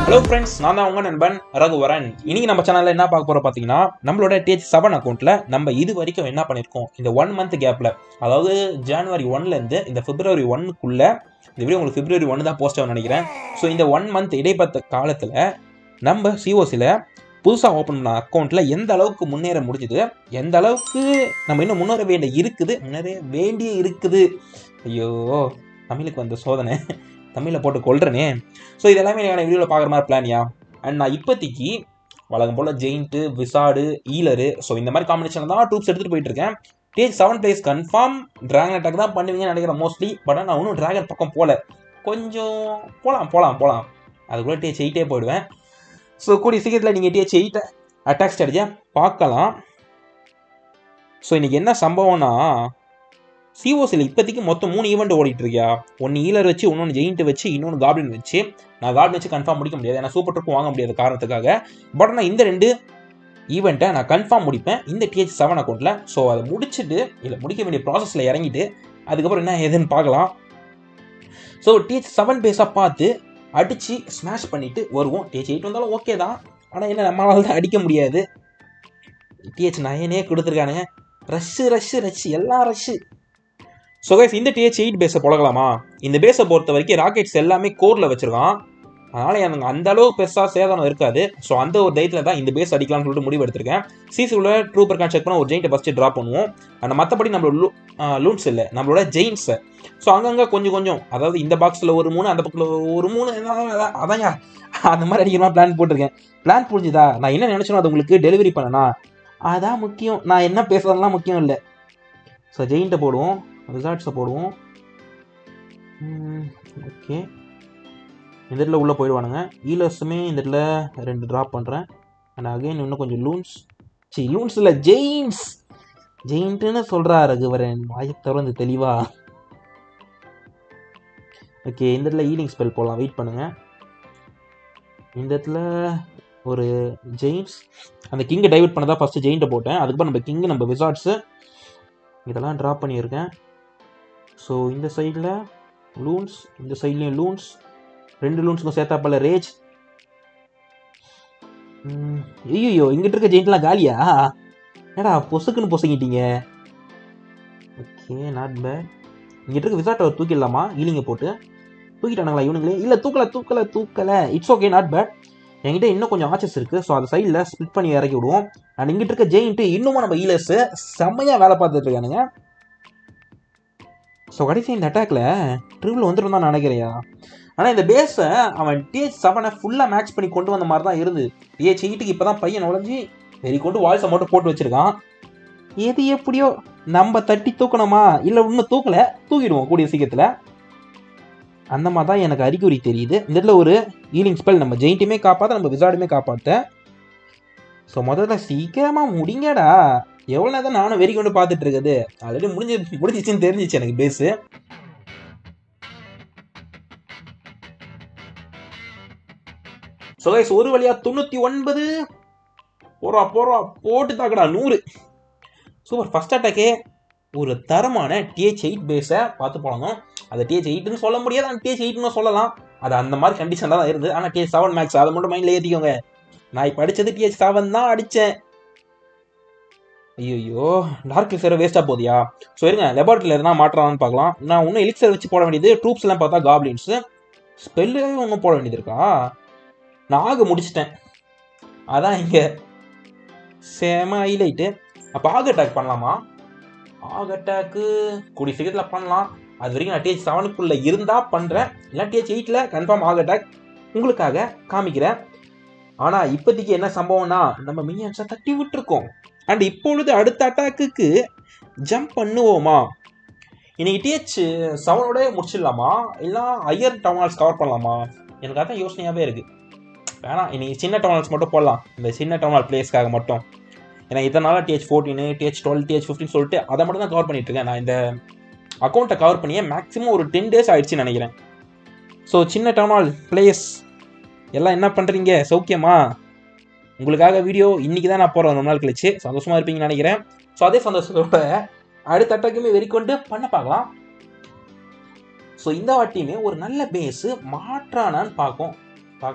Hello friends நான் தான் உங்க நண்பன் ரகுவரன் இன்னைக்கு நம்ம சேனல்ல என்ன பார்க்க போறோம் பார்த்தீங்கன்னா நம்மளோட டிஹெச் செவன் அக்கௌண்ட்ல நம்ம இது வரைக்கும் என்ன பண்ணியிருக்கோம் இந்த ஒன் மந்த் கேப்ல அதாவது ஜனவரி ஒன்ல இருந்து இந்த பிப்ரவரி ஒன்னுக்குள்ள இந்த வீடியோ உங்களுக்கு பிப்ரவரி ஒன்று தான் போஸ்ட் ஆகும் நினைக்கிறேன் ஸோ இந்த ஒன் மந்த் இடைப்பட்ட காலத்தில் நம்ம சிஓசியில் புதுசாக ஓப்பன் பண்ண அக்கௌண்ட்டில் எந்த அளவுக்கு முன்னேற முடிஞ்சுது எந்த அளவுக்கு நம்ம இன்னும் முன்னேற வேண்டிய இருக்குது முன்னேற வேண்டிய இருக்குது ஐயோ தமிழுக்கு வந்த சோதனை தமிழில் போட்டு கொள்றேனே ஸோ இது எல்லாமே நான் வீடியோவில் பார்க்குற மாதிரி பிளானியா அண்ட் நான் இப்போதைக்கு வழக்கம் போல் ஜெயிண்ட்டு விசாடு ஈலரு ஸோ இந்த மாதிரி காம்பினேஷன் தான் டூப்ஸ் எடுத்துகிட்டு போயிட்டு இருக்கேன் டேஜ் seven place confirm dragon attack தான் பண்ணுவீங்கன்னு நினைக்கிறேன் மோஸ்ட்லி பட் நான் இன்னும் டிராகன் பக்கம் போகல கொஞ்சம் போகலாம் போகலாம் போகலாம் அதுக்குள்ளே டேஜ் எயிட்டே போயிடுவேன் ஸோ கூடிய சீக்கிரத்தில் நீங்கள் டேஜ் எயிட்டை அட்டாக் ஸ்ட்ராட்டஜியாக பார்க்கலாம் ஸோ இன்றைக்கி என்ன சம்பவம்னா சிஓசியில் இப்போதைக்கு மொத்தம் மூணு ஈவெண்ட் ஓடிட்டு இருக்கியா ஒன்று ஈலர் வச்சு இன்னொன்று ஜெயிண்ட் வச்சு இன்னொன்று காப்ளின் வச்சு நான் காப்ளின் வச்சு கன்ஃபார்ம் முடிக்க முடியாது ஏன்னா சூப்பர் ட்ரிப் வாங்க முடியாத காரணத்துக்காக பட் நான் இந்த ரெண்டு ஈவெண்ட்டை நான் கன்ஃபார்ம் முடிப்பேன் இந்த டிஹெச் செவன் அக்கௌண்ட்டில் ஸோ அதை முடிச்சுட்டு இல்லை முடிக்க வேண்டிய ப்ராசஸில் இறங்கிட்டு அதுக்கப்புறம் என்ன ஏதுன்னு பார்க்கலாம் ஸோ டிஹெச் செவன் பேஸாக பார்த்து அடித்து ஸ்மாஷ் பண்ணிவிட்டு வருவோம் டிஹெச் எயிட் வந்தாலும் ஓகே தான் ஆனால் என்ன நம்மளால தான் அடிக்க முடியாது டிஹெச் நயனே கொடுத்துருக்கானுங்க ரஷ்ஷு ரஷ்ஷு ரஷ்ஷு எல்லாம் ரஷ்ஷு ஸோ கைஸ் இந்த டிஹெச் எயிட் பேஸை புழங்கலாமா இந்த பேஸை பொறுத்த வரைக்கும் ராக்கெட்ஸ் எல்லாமே கோரில் வச்சிருக்கான் அதனால் எனக்கு அந்த அளவு பெருசாக சேதனம் இருக்காது ஸோ அந்த ஒரு தைரியத்தில் தான் இந்த பேஸ் அடிக்கலாம்னு சொல்லிட்டு முடிவு எடுத்திருக்கேன் சிசி உள்ள ட்ரூப்பர் கான் செக் பண்ண ஒரு ஜெயிண்ட்டை ஃபஸ்ட்டு ட்ராப் பண்ணுவோம் ஆனால் மற்றபடி நம்மளோட லூ லூன்ஸ் இல்லை நம்மளோட ஜெயின்ஸை ஸோ அங்கங்கே கொஞ்சம் கொஞ்சம் அதாவது இந்த பாக்ஸில் ஒரு மூணு அந்த பக்கத்தில் ஒரு மூணு அதான்யா அந்த மாதிரி அடிக்கணுமா பிளான் போட்டிருக்கேன் பிளான் புரிஞ்சுதா நான் என்ன நினச்சனோ அது உங்களுக்கு டெலிவரி பண்ணனா அதான் முக்கியம் நான் என்ன பேசுறதுலாம் முக்கியம் இல்லை ஸோ ஜெயிண்ட்டை போடுவோம் ரிசார்ட்ஸை போடுவோம் ஓகே இந்த இடத்துல உள்ளே போயிடுவானுங்க ஈலர்ஸுமே இந்த இடத்துல ரெண்டு ட்ராப் பண்ணுறேன் அண்ட் அகைன் இன்னும் கொஞ்சம் லூன்ஸ் சி லூன்ஸ் இல்லை ஜெயின்ஸ் ஜெயின்ட்டுன்னு சொல்கிறா ரகுவரன் வாயை திறந்து தெளிவா ஓகே இந்த இடத்துல ஈலிங் ஸ்பெல் போடலாம் வெயிட் பண்ணுங்கள் இந்த இடத்துல ஒரு ஜெயின்ஸ் அந்த கிங்கை டைவர்ட் பண்ணதான் ஃபஸ்ட்டு ஜெயிண்ட்டை போட்டேன் அதுக்கப்புறம் நம்ம கிங்கு நம்ம விசார்ட்ஸு இதெல்லாம் ட்ராப் பண்ணியிருக்கேன் ஸோ இந்த சைடில் லூன்ஸ் இந்த சைட்லேயும் லூன்ஸ் ரெண்டு லூன்ஸுக்கும் சேர்த்தாப்பல ரேஜ் ஐயோ இங்கிட்ட இருக்க ஜெயிண்ட்லாம் காலியா ஏடா பொசுக்குன்னு பொசுங்கிட்டீங்க ஓகே நாட் பேட் இங்கிட்ட இருக்க விசாட்டை தூக்கிடலாமா ஈலிங்க போட்டு தூக்கிட்டானுங்களா இவனுங்களே இல்லை தூக்கலை தூக்கலை தூக்கலை இட்ஸ் ஓகே நாட் பேட் என்கிட்ட இன்னும் கொஞ்சம் ஆச்சஸ் இருக்குது ஸோ அந்த சைடில் ஸ்பிட் பண்ணி இறக்கி விடுவோம் அண்ட் இங்கிட்ட இருக்க ஜெயிண்ட்டு இன்னமும் நம்ம ஈலர்ஸு செம்மையாக வேலை பார்த்துட்டு இருக்கானுங்க ஸோ கடைசி இந்த அட்டாக்ல ட்ரிபிள் வந்துடும் தான் நினைக்கிறியா ஆனால் இந்த பேஸை அவன் டிஹெச் செவனை ஃபுல்லாக மேட்ச் பண்ணி கொண்டு வந்த மாதிரி தான் இருந்து டிஹெச் எயிட்டுக்கு இப்போ தான் பையன் நுழைஞ்சி வெறி கொண்டு வாய்ஸை மட்டும் போட்டு வச்சிருக்கான் எது எப்படியோ நம்ம தட்டி தூக்கணுமா இல்லை இன்னும் தூக்கலை தூக்கிடுவோம் கூடிய சீக்கிரத்தில் அந்த மாதிரி தான் எனக்கு அறிகுறி தெரியுது இந்த இடத்துல ஒரு ஈலிங் ஸ்பெல் நம்ம ஜெயிண்ட்டுமே காப்பாற்ற நம்ம விசார்டுமே காப்பாற்ற ஸோ முதல்ல சீக்கிரமாக முடிங்கடா எவ்வளோ நேரம் நானும் வெறி கொண்டு பார்த்துட்டு இருக்குது ஆல்ரெடி முடிஞ்சு முடிஞ்சிச்சுன்னு தெரிஞ்சிச்சு எனக்கு பேஸு ஸோ கைஸ் ஒரு வழியா தொண்ணூற்றி ஒன்பது போறா போறா போட்டு தாக்கடா நூறு சூப்பர் ஃபர்ஸ்ட் அட்டாக்கே ஒரு தரமான டிஹெச் எயிட் பேஸை பார்த்து போனோம் அதை டிஹெச் எயிட்னு சொல்ல முடியாது ஆனால் டிஹெச் எயிட்னு சொல்லலாம் அது அந்த மாதிரி கண்டிஷன் தான் இருந்து ஆனால் டிஹெச் செவன் மேக்ஸ் அதை மட்டும் மைண்டில் ஏற்றிக்கோங்க நான் இப்போ அடித்தது டிஹெச் செவன் தான் அடித்தேன் ஐயோ டார்க் எலிக்சர் வேஸ்ட்டாக போதியா ஸோ இருங்க லெபார்ட்டரியில் எதனா மாற்றான்னு பார்க்கலாம் நான் இன்னும் எலிக்சர் வச்சு போட வேண்டியது ட்ரூப்ஸ்லாம் பார்த்தா காப்ளின்ஸு ஸ்பெல்லு ஒன்றும் போட வேண்டியது இருக்கா நான் ஆக முடிச்சிட்டேன் அதான் இங்கே சேம ஹைலைட்டு அப்போ ஆக அட்டாக் பண்ணலாமா ஆக அட்டாக்கு கூடிய சீக்கிரத்தில் பண்ணலாம் அது வரைக்கும் நான் டிஹெச் செவனுக்குள்ளே இருந்தால் பண்ணுறேன் இல்லை டிஹெச் எயிட்டில் கன்ஃபார்ம் ஆக அட்டாக் உங்களுக்காக காமிக்கிறேன் ஆனால் இப்போதைக்கு என்ன சம்பவம்னா நம்ம மினியன்ஸை தட்டி விட்டுருக்கோம் அண்ட் இப்பொழுது அடுத்த அட்டாக்குக்கு ஜம்ப் பண்ணுவோமா இன்னைக்கு டிஹெச் செவனோட முடிச்சிடலாமா இல்லை ஹையர் டவுன் ஹால்ஸ் கவர் பண்ணலாமா எனக்கு அதான் யோசனையாகவே இருக்குது வேணாம் இன்னைக்கு சின்ன டவுன் ஹால்ஸ் மட்டும் போடலாம் இந்த சின்ன டவுன் ஹால் பிளேஸ்க்காக மட்டும் ஏன்னா இதனால டிஹெச் ஃபோர்டீனு டிஹெச் டுவெல் டிஹெச் ஃபிஃப்டின் சொல்லிட்டு அதை மட்டும் தான் கவர் பண்ணிட்டு இருக்கேன் நான் இந்த அக்கௌண்ட்டை கவர் பண்ணியே மேக்ஸிமம் ஒரு டென் டேஸ் ஆயிடுச்சுன்னு நினைக்கிறேன் ஸோ சின்ன டவுன் ஹால் பிளேஸ் எல்லாம் என்ன பண்ணுறீங்க சௌக்கியமா உங்களுக்காக வீடியோ இன்னைக்கு தான் நான் போகிறேன் ரொம்ப நாள் கழிச்சு சந்தோஷமாக இருப்பீங்கன்னு நினைக்கிறேன் ஸோ அதே சந்தோஷத்தோட அடுத்த அட்டாக்குமே வெறிக்கொண்டு பண்ண பார்க்கலாம் ஸோ இந்த வாட்டியுமே ஒரு நல்ல பேஸு மாற்றானான்னு பார்க்கும் பார்க்கலாம்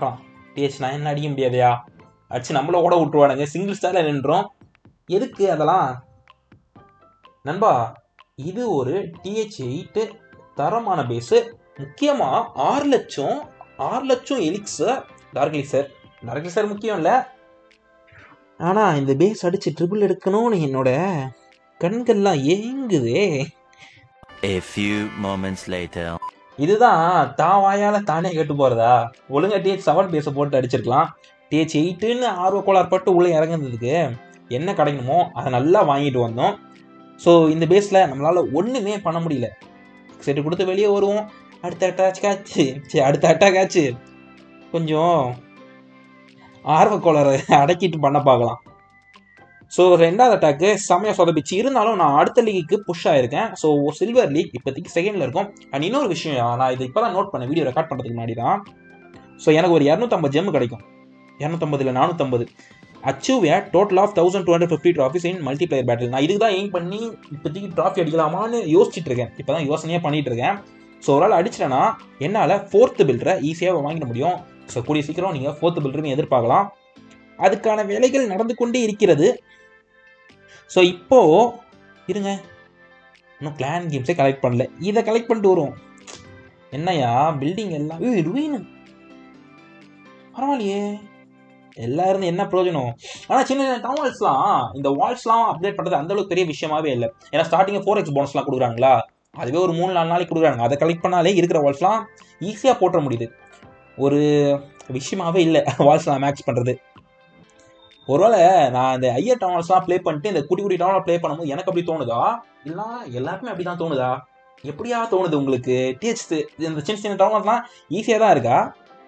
டிஹெச் நான் என்ன அடிக்க முடியாதையா அடிச்சு நம்மள ஓட விட்டுருவானுங்க சிங்கிள் ஸ்டாரில் நின்றோம் எதுக்கு அதெல்லாம் நண்பா இது ஒரு டிஹெச் எயிட்டு தரமான பேஸு முக்கியமாக ஆறு லட்சம் ஆறு லட்சம் எலிக்ஸர் டார்க்லிசர் டார்க்லிசர் முக்கியம் இல்லை ஆனால் இந்த பேஸ் அடித்து ட்ரிபிள் எடுக்கணும்னு என்னோட கண்கள்லாம் ஏங்குதே A few moments later. இதுதான் தான் வாயால தானே கெட்டு போறதா ஒழுங்கா டிஹெச் செவன் பேஸை போட்டு அடிச்சிருக்கலாம் டிஹெச் எயிட்டுன்னு ஆர்வ கோளாறுபட்டு உள்ளே இறங்குனதுக்கு என்ன கிடைக்கணுமோ அதை நல்லா வாங்கிட்டு வந்தோம் ஸோ இந்த பேஸில் நம்மளால் ஒன்றுமே பண்ண முடியல செட்டு கொடுத்து வெளியே வருவோம் அடுத்த அட்டாச் காச்சு சரி அடுத்த அட்டாக் ஆச்சு கொஞ்சம் ஆர்வ கோளாறை அடக்கிட்டு பண்ண பார்க்கலாம் ஸோ ரெண்டாவது அட்டாக்கு செம்மையாக சொதப்பிச்சு இருந்தாலும் நான் அடுத்த லீக்கு புஷ் ஆயிருக்கேன் ஸோ சில்வர் லீக் இப்போதைக்கு செகண்டில் இருக்கும் அண்ட் இன்னொரு விஷயம் நான் இது இப்போ தான் நோட் பண்ணேன் வீடியோ ரெக்கார்ட் பண்ணுறதுக்கு முன்னாடி தான் ஸோ எனக்கு ஒரு இரநூத்தம்பது ஜெம் கிடைக்கும் இரநூத்தம்பது இல்லை நானூற்றம்பது achieve a total of thousand two hundred fifty trophies in multiplayer battle நான் இதுக்கு தான் எய்ம் பண்ணி இப்போதைக்கு ட்ராஃபி அடிக்கலாமான்னு யோசிச்சுட்டு இருக்கேன் இப்போ தான் யோசனையாக பண்ணிட்டு இருக்கேன் ஸோ ஒரு ஆள் அடிச்சிட்டேன்னா என்னால் ஃபோர்த்து பில்டரை ஈஸியாக வாங்கிட முடியும் ஸோ கூடிய சீக்கிரம் நீங்கள் ஃபோர்த்து பில்டருமே எதிர்பார்க்கலாம் அதுக்கான வேலைகள் நடந்து கொண்டே இருக்கிறது ஸோ இப்போ இருங்க இன்னும் கிளான் கேம்ஸே கலெக்ட் பண்ணல இதை கலெக்ட் பண்ணிட்டு வரும் என்னையா பில்டிங் எல்லாம் ஏய் ருயின் பரவாயில்லையே எல்லாம் இருந்து என்ன பிரயோஜனம் ஆனால் சின்ன சின்ன டவுன் வால்ஸ்லாம் இந்த வால்ஸ்லாம் அப்டேட் பண்ணுறது அந்த அளவுக்கு பெரிய விஷயமாவே இல்லை ஏன்னா ஸ்டார்டிங் ஃபோர் எக்ஸ் போனஸ்லாம் கொடுக்குறாங்களா அதுவே ஒரு மூணு நாலு நாளைக்கு கொடுக்குறாங்க அதை கலெக்ட் பண்ணாலே இருக்கிற வால்ஸ்லாம் ஈஸியாக போட்டுற முடியுது ஒரு விஷயமாவே இல்லை வால்ஸ்லாம் மேக்ஸ் பண்ணுறது ஒருவேளை நான் இந்த ஐயர் டவுன்ஸ்லாம் ப்ளே பண்ணிட்டு இந்த குட்டி குட்டி டவுனில் ப்ளே பண்ணும்போது எனக்கு அப்படி தோணுதா இல்லை எல்லாருக்குமே அப்படி தான் தோணுதா எப்படியா தோணுது உங்களுக்கு டிஹெச் இந்த சின்ன சின்ன டவுன்லாம் ஈஸியாக தான் இருக்கா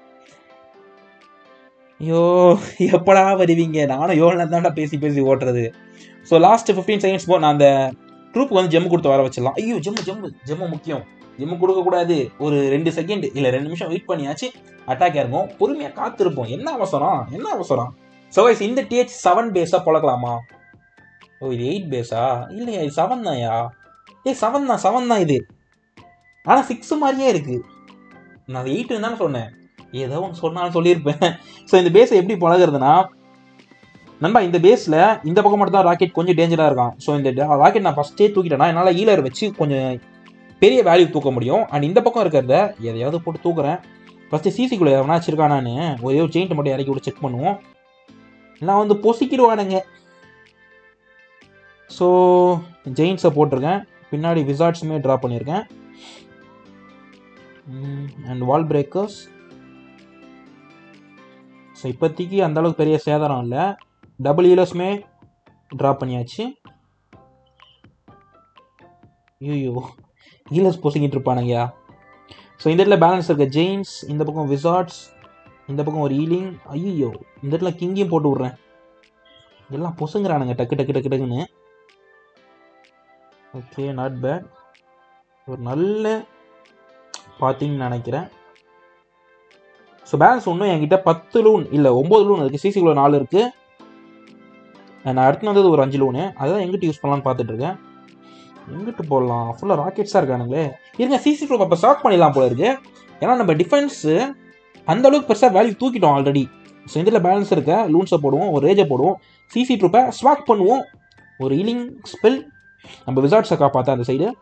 ஐயோ எப்படா வருவீங்க நானும் எவ்வளோ நேரம் தான்டா பேசி பேசி ஓட்டுறது ஸோ லாஸ்ட் ஃபிஃப்டீன் செகண்ட்ஸ் போ நான் அந்த ட்ரூப்புக்கு வந்து ஜெம்மு கொடுத்து வர வச்சிடலாம் ஐயோ ஜெம்மு ஜெம்மு ஜெம்மு முக்கியம் ஜெம்மு கொடுக்கக்கூடாது ஒரு ரெண்டு செகண்ட் இல்லை ரெண்டு நிமிஷம் வெயிட் பண்ணியாச்சு அட்டாக் இறங்கும் பொறுமையாக காத்திருப்போம் என்ன அவசரம் என்ன அவசரம் ஸோ வைஸ் இந்த டிஹெச் செவன் பேஸாக பழக்கலாமா ஓ இது எயிட் பேஸா இல்லையா இது செவன் தான்யா ஏய் செவன் தான் செவன் தான் இது ஆனால் சிக்ஸ் மாதிரியே இருக்கு நான் எயிட்டுன்னு தானே சொன்னேன் ஏதோ ஒன்று சொன்னாலும் சொல்லியிருப்பேன் ஸோ இந்த பேஸை எப்படி பழகுறதுனா நண்பா இந்த பேஸில் இந்த பக்கம் மட்டும் தான் ராக்கெட் கொஞ்சம் டேஞ்சராக இருக்கான் ஸோ இந்த ராக்கெட் நான் ஃபஸ்ட்டே தூக்கிட்டேன்னா என்னால் ஈலர் வச்சு கொஞ்சம் பெரிய வேல்யூ தூக்க முடியும் அண்ட் இந்த பக்கம் இருக்கிறத எதையாவது போட்டு தூக்குறேன் ஃபஸ்ட்டு சிசிக்குள்ளே எவனா வச்சிருக்கானான்னு ஒரே ஒரு செயின்ட் மட்டும் இறக்கி விட்டு செக் பண்ணுவோம் நான் வந்து பொசிக்கிடுவானுங்க ஸோ ஜெயின்ஸை போட்டிருக்கேன் பின்னாடி விசார்ட்ஸுமே ட்ரா பண்ணியிருக்கேன் அண்ட் வால் பிரேக்கர்ஸ் ஸோ இப்போதைக்கு அந்த அளவுக்கு பெரிய சேதாரம் இல்லை டபுள் ஈலர்ஸுமே ட்ரா பண்ணியாச்சு ஐயோ ஈலர்ஸ் பொசுங்கிட்டு இருப்பானுங்கயா ஸோ இந்த இடத்துல பேலன்ஸ் இருக்க ஜெயின்ஸ் இந்த பக்கம் விசார்ட்ஸ் இந்த பக்கம் ஒரு ஈலிங் ஐயோ இந்த இடத்துல கிங்கையும் போட்டு விட்றேன் எல்லாம் பொசுங்கிறானுங்க டக்கு டக்கு டக்கு டக்குன்னு ஓகே நாட் பேட் ஒரு நல்ல பார்த்தீங்கன்னு நினைக்கிறேன் ஸோ பேலன்ஸ் இன்னும் என்கிட்ட பத்து லூன் இல்லை ஒம்பது லூன் இருக்குது சிசிக்குள்ள நாலு இருக்குது நான் அடுத்து வந்தது ஒரு அஞ்சு லூனு அதான் எங்கிட்ட யூஸ் பண்ணலான்னு பார்த்துட்டு இருக்கேன் எங்கிட்டு போடலாம் ஃபுல்லாக ராக்கெட்ஸாக இருக்கானுங்களே இருங்க சிசி குரூப் அப்போ ஸ்டாக் பண்ணிடலாம் போல இருக்கு ஏன்னா நம்ம டிஃபென்ஸு அந்த அளவுக்கு பெருசாக வேல்யூ தூக்கிட்டோம் ஆல்ரெடி ஸோ இதில் பேலன்ஸ் இருக்க லூன்ஸை போடுவோம் ஒரு ரேஜை போடுவோம் சிசி ட்ரூப்பை ஸ்வாக் பண்ணுவோம் ஒரு ஹீலிங் ஸ்பெல் நம்ம விசார்ட்ஸை காப்பாற்ற அந்த சைடு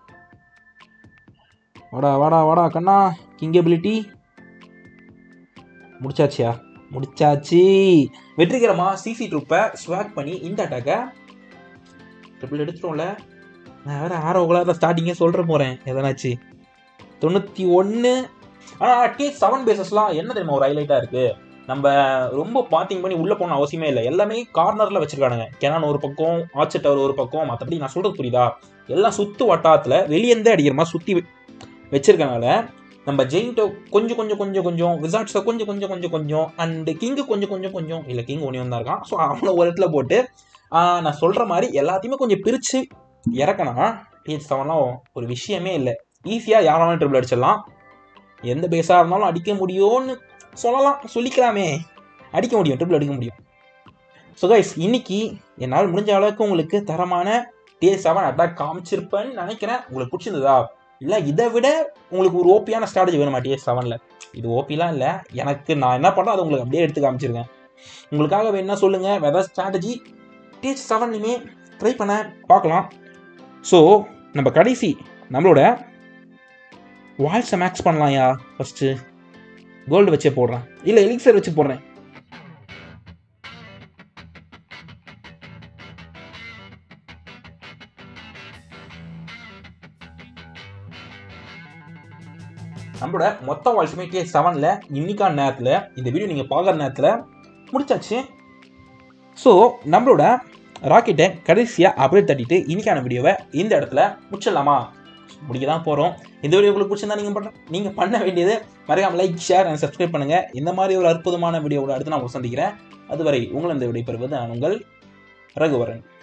வாடா வாடா வாடா கண்ணா கிங் எபிலிட்டி முடிச்சாச்சியா முடிச்சாச்சு வெற்றிகரமா சிசி ட்ரூப்பை ஸ்வாக் பண்ணி இந்த அட்டாக்கை ட்ரிபிள் எடுத்துட்டோம்ல நான் வேற ஆரோ தான் ஸ்டார்டிங்கே சொல்ற போறேன் எதனாச்சு தொண்ணூற்றி ஒன்று ஆனால் டி செவன் பேசஸ்லாம் என்ன தெரியுமா ஒரு ஹைலைட்டாக இருக்கு நம்ம ரொம்ப பாத்திங் பண்ணி உள்ள போன அவசியமே இல்லை எல்லாமே கார்னர்ல வச்சிருக்கானுங்க கெனான் ஒரு பக்கம் ஆச்சர் டவர் ஒரு பக்கம் மற்றபடி நான் சொல்றது புரியுதா எல்லாம் சுத்து வட்டாரத்துல வெளியேந்தே அடிக்கிற மாதிரி சுத்தி வெ- வச்சிருக்கனால நம்ம ஜெயின்ட்டோ கொஞ்சம் கொஞ்சம் கொஞ்சம் கொஞ்சம் விசார்ட்ஸை கொஞ்சம் கொஞ்சம் கொஞ்சம் கொஞ்சம் அண்ட் கிங்கு கொஞ்சம் கொஞ்சம் கொஞ்சம் இல்லை கிங் ஒன்று தான் இருக்கான் ஸோ அவனை ஒரு இடத்துல போட்டு ஆஹ், நான் சொல்ற மாதிரி எல்லாத்தையுமே கொஞ்சம் பிரிச்சு இறக்கணும்னா டிஹெச் செவன்லாம் ஒரு விஷயமே இல்லை ஈஸியாக யாராலும் ட்ரிபிள் அடிச்சிடலாம் எந்த பேஸாக இருந்தாலும் அடிக்க முடியும்னு சொல்லலாம் சொல்லிக்கலாமே அடிக்க முடியும் ட்ரிபிள் அடிக்க முடியும் ஸோ கைஸ் இன்னைக்கு என்னால் முடிஞ்ச அளவுக்கு உங்களுக்கு தரமான டிஎஸ் செவன் அட்டாக் காமிச்சிருப்பேன்னு நினைக்கிறேன் உங்களுக்கு பிடிச்சிருந்ததா இல்லை இதை விட உங்களுக்கு ஒரு ஓபியான ஸ்ட்ராட்டஜி வேணுமா டிஎஸ் செவனில் இது ஓபிலாம் இல்லை எனக்கு நான் என்ன பண்ணுறேன் அதை உங்களுக்கு அப்படியே எடுத்து காமிச்சிருக்கேன் உங்களுக்காக வேணா சொல்லுங்கள் வெதர் ஸ்ட்ராட்டஜி டிஎஸ் செவன்லையுமே ட்ரை பண்ண பார்க்கலாம் ஸோ நம்ம கடைசி நம்மளோட வால்ஸை மேக்ஸ் பண்ணலாம்யா ஃபஸ்ட்டு கோல்டு வச்சே போடுறேன் இல்லை எலிக்சர் வச்சு போடுறேன் நம்மளோட மொத்த வால்ஸுமே கே செவனில் இன்னைக்கான நேரத்தில் இந்த வீடியோ நீங்கள் பார்க்குற நேரத்தில் முடிச்சாச்சு ஸோ நம்மளோட ராக்கெட்டை கடைசியாக அப்டேட் தட்டிட்டு இன்னைக்கான வீடியோவை இந்த இடத்துல முடிச்சிடலாமா முடிக்க தான் போகிறோம் இந்த வீடியோ உங்களுக்கு பிடிச்சிருந்தா நீங்கள் பண்ண நீங்கள் பண்ண வேண்டியது மறக்காம லைக் ஷேர் அண்ட் சப்ஸ்கிரைப் பண்ணுங்கள் இந்த மாதிரி ஒரு அற்புதமான வீடியோவோட அடுத்து நான் உங்களை சந்திக்கிறேன் அதுவரை உங்களை இந்த விடைபெறுவது நான் உங்கள் ரகுவரன்